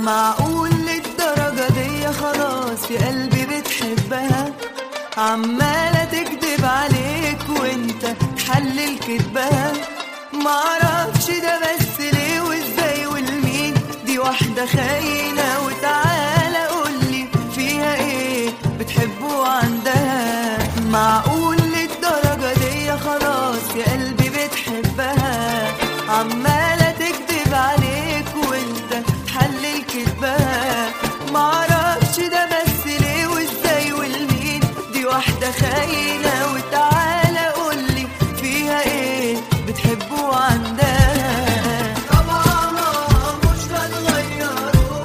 معقول للدرجة دي خلاص يا قلبي بتحبها عمالة تكذب عليك وانت تحلل كدبها معرفش ده بس ليه وازاي والمين دي واحدة خاينة وتعالى قولي فيها ايه بتحبه عندها معقول للدرجة دي خلاص يا قلبي بتحبها عمالة تكذب عليك وانت تحلل كدبها معرفش ده بس ليه وازاي والمين دي واحدة خاينة وتعالى قولي فيها ايه بتحبه عندها طبعا مش هتغيره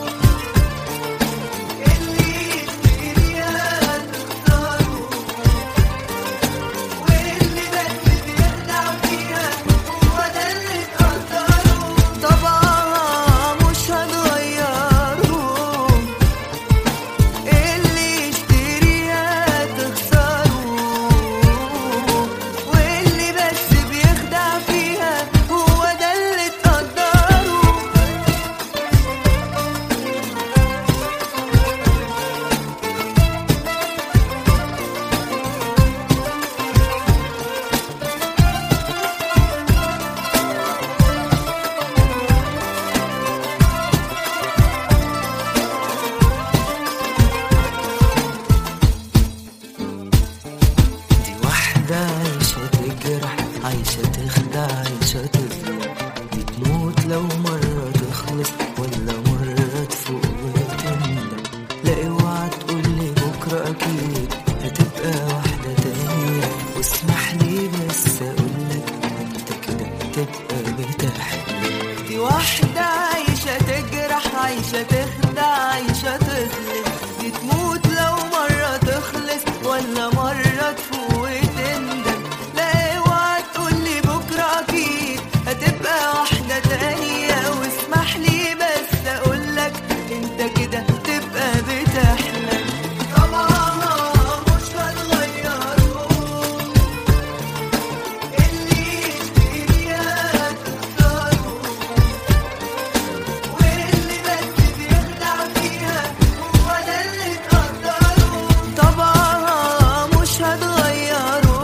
اللي يشتريها تختاره واللي بس بيخدع فيها هو ده اللي تقدره طبعا مش هنغيره اللي يشتريها تخسره واللي بس بيخدع فيها هو ده اللي تقدره دي واحدة عايشة تجرح عايشة تخدع عايشة تظلم دي تموت لو مرة تخلص ولا مرة تفوق وتندم لا اوعى تقولي بكرة أكيد هتبقى واحدة تانية واسمح لي بس أقولك انت كده تبقى بتحلم دي واحدة عايشة تجرح عايشة تخدع عايشة تظلم دي تموت لو مرة تخلص ولا مرة تفوق وتندم لا اوعى تقولي بكرة أكيد هتبقى واحدة تانية واسمح لي بس أقولك انت كده تبقى بتحلم طبعا مش هتغيره اللي يشتريها تختاره واللي بس بيخدع فيها هو ده اللي تقدره طبعا مش هتغيره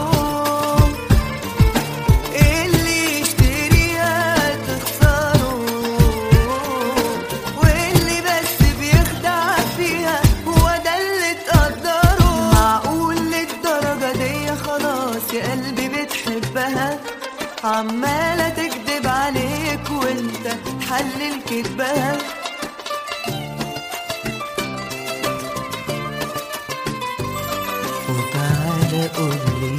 اللي يشتريها تخسره واللي بس بيخدع فيها هو ده اللي تقدره معقول للدرجة دي خلاص يا قلبي بتحبها عمالة تكذب عليك وانت تحلل كدبها وتعالى قولي